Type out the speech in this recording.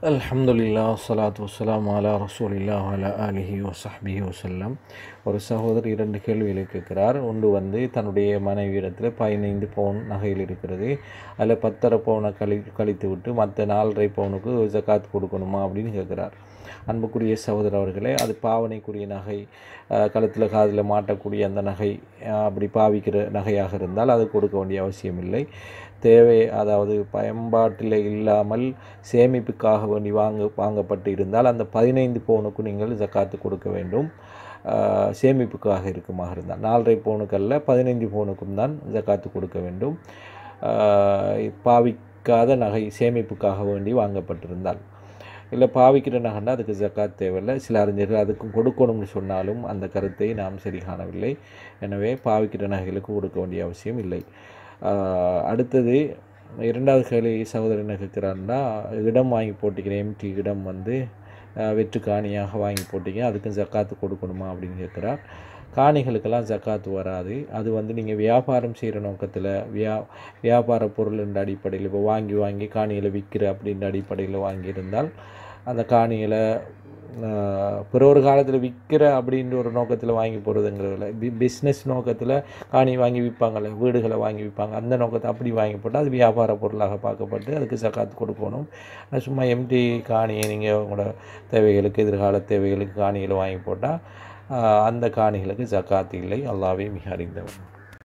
அல்ஹம்துலில்லா சலாத்து வசலாம் அலா ரசூலில்லா அலா அலிஹி வசஹ்பிஹி வசல்லம் ஒரு சகோதரர் இரண்டு கேள்விகளை கேட்கிறார் ஒன்று வந்து தன்னுடைய மனைவியிடத்தில் பதினைந்து பவுன் நகையில் இருக்கிறது அதில் பத்தரை பவுனை கழி கழித்து விட்டு மற்ற நாலரை பவுனுக்கு ஜக்காத் கொடுக்கணுமா அப்படின்னு கேட்குறார் அன்புக்குரிய சகோதரர் அவர்களே அது பாவனைக்குரிய நகை கழுத்தில் காதில் மாட்டக்கூடிய அந்த நகை அஹ், அப்படி பாவிக்கிற நகையாக இருந்தால் அது கொடுக்க வேண்டிய அவசியம் இல்லை தேவை அதாவது பயன்பாட்டில் இல்லாமல் சேமிப்புக்காக வேண்டி வாங்க வாங்கப்பட்டு இருந்தால் அந்த பதினைந்து பவுனுக்கு நீங்கள் ஜக்காத்து கொடுக்க வேண்டும் ஆஹ், சேமிப்புக்காக இருக்குமாக இருந்தால் நாலரை பவுனுக்கல்ல பதினைந்து பவுனுக்கும் தான் ஜக்காத்து கொடுக்க வேண்டும் ஆஹ், பாவிக்காத நகை சேமிப்புக்காக வேண்டி வாங்கப்பட்டிருந்தால் இல்லை பாவிக்கிற நகைன்னா அதுக்கு ஜக்காத் தேவையில்லை சில அறிஞர்கள் அதுக்கும் கொடுக்கணும்னு சொன்னாலும் அந்த கருத்தை நாம் சரி காணவில்லை எனவே பாவிக்கிற நகைகளுக்கு கொடுக்க வேண்டிய அவசியம் இல்லை ஆஹ் அடுத்தது இரண்டாவது கேள்வி சகோதரர் என்ன கேட்குறாருன்னா இடம் வாங்கி போட்டிக்கிறேன் எம்டி இடம் வந்து ஆஹ் வெற்று காணியாக வாங்கி போட்டிங்க அதுக்கும் ஜக்காத்து கொடுக்கணுமா அப்படின்னு கேட்குறார் காணிகளுக்கெல்லாம் ஜக்காத்து வராது அது வந்து நீங்கள் வியாபாரம் செய்கிற நோக்கத்தில் வியா வியாபார பொருள் என்ற அடிப்படையில் இப்போ வாங்கி வாங்கி காணிகளை விற்கிற அப்படின்ற அடிப்படையில் வாங்கியிருந்தால் அந்த காணிகளை பிற ஒரு காலத்தில் விற்கிற அப்படின்ற ஒரு நோக்கத்தில் வாங்கி போகிறதுங்கிறதில்ல பி பிஸ்னஸ் நோக்கத்தில் காணி வாங்கி விற்பாங்கள்ல வீடுகளை வாங்கி விற்பாங்க அந்த நோக்கத்தை அப்படி வாங்கி போட்டால் அது வியாபார பொருளாக பார்க்கப்பட்டு அதுக்கு ஜக்காத்து கொடுக்கணும் ஆனா சும்மா எம்டி காணியை நீங்கள் உங்களோட தேவைகளுக்கு எதிர்கால தேவைகளுக்கு காணிகளை வாங்கி போட்டால் அந்த காணிகளுக்கு ஜக்காத்து இல்லை அல்லாவே மிக அறிந்தவன்